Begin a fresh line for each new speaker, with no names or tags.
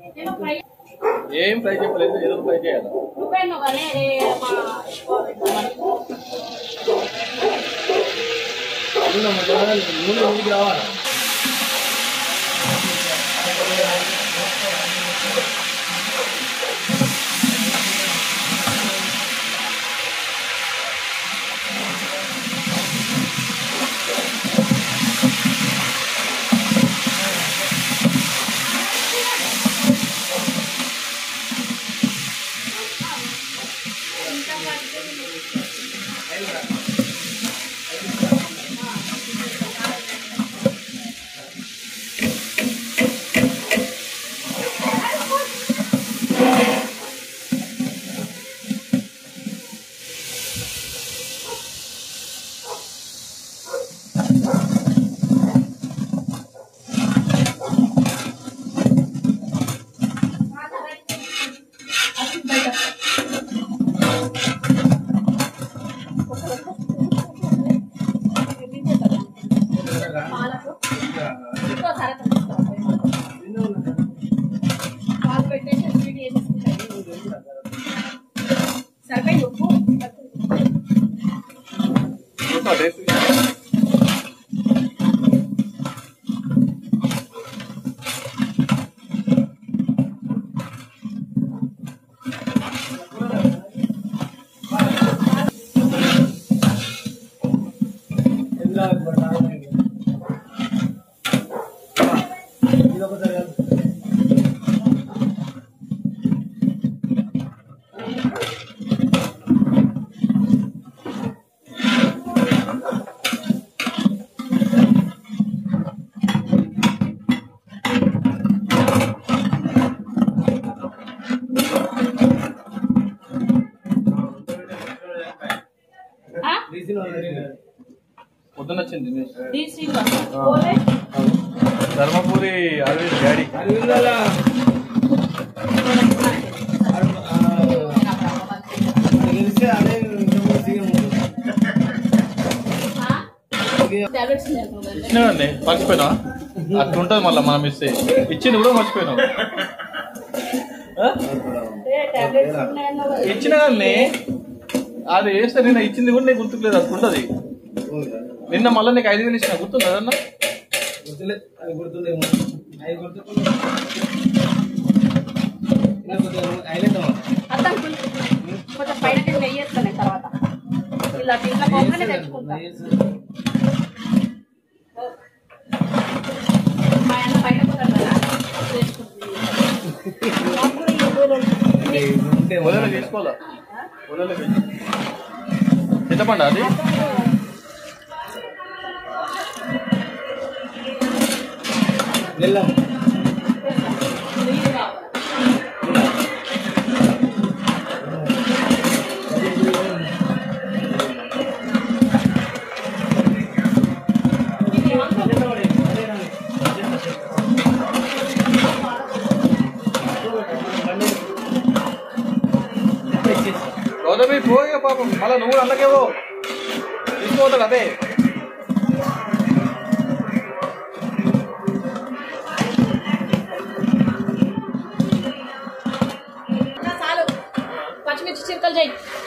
నేను ఫ్రై
ఏం ఫ్రై చెప్పలేదు ఏదో ఫ్రై చేయాలి
నువ్వేను కానీ రే మా
నూనె ముందుకు రావాలి
పాలకు ఇంకో సరక పాలు పెట్టేసి స్వీట్ చేసేసుకుంటాయి సరిపోయి ఉప్పు
చూస్తా టేస్ట్
ఆ?
పొద్దున్న వచ్చింది న్యూస్.
డి శ్రీనివాస్ ఓలే
ధర్మపురి అరవింద్ డాడీ
టాబ్లెట్స్ ఉన్నాయి
ఇచ్చినావండి మర్చిపోయినా అట్లుంటది మళ్ళీ మనం ఇస్తే ఇచ్చింది కూడా మర్చిపోయినావు ఆ?
టాబ్లెట్స్ ఉన్నాయన్న
ఇచ్చిన కానీ అది వేస్తే నిన్న ఇచ్చింది కూడా నీకు గుర్తుకులేదు అట్లుంటది నిన్న మళ్ళీ నీకు ఐదు వేలు ఇచ్చిన గుర్తుంది కదన్నా
అర్థం కొంచెం పైన కింద నెయ్యేస్తాను తర్వాత ఇలా ఇంట్లో పోగానే తెచ్చుకుంటా మా ఆయన బయట పోతాడు కదా తెచ్చుకుంటుంది నాకు కూడా ఈ ఊరు
వదల తీసుకోవాలా వదల చింతపండు అది
నీళ్ళు కావాలి
గౌతమి పోయే పాపం మళ్ళీ నువ్వు కూడా అందుకేవో తీసుకోవద్దు అదే
ఇంకా చాలు పచ్చిమిర్చి చిరుకలు చేయి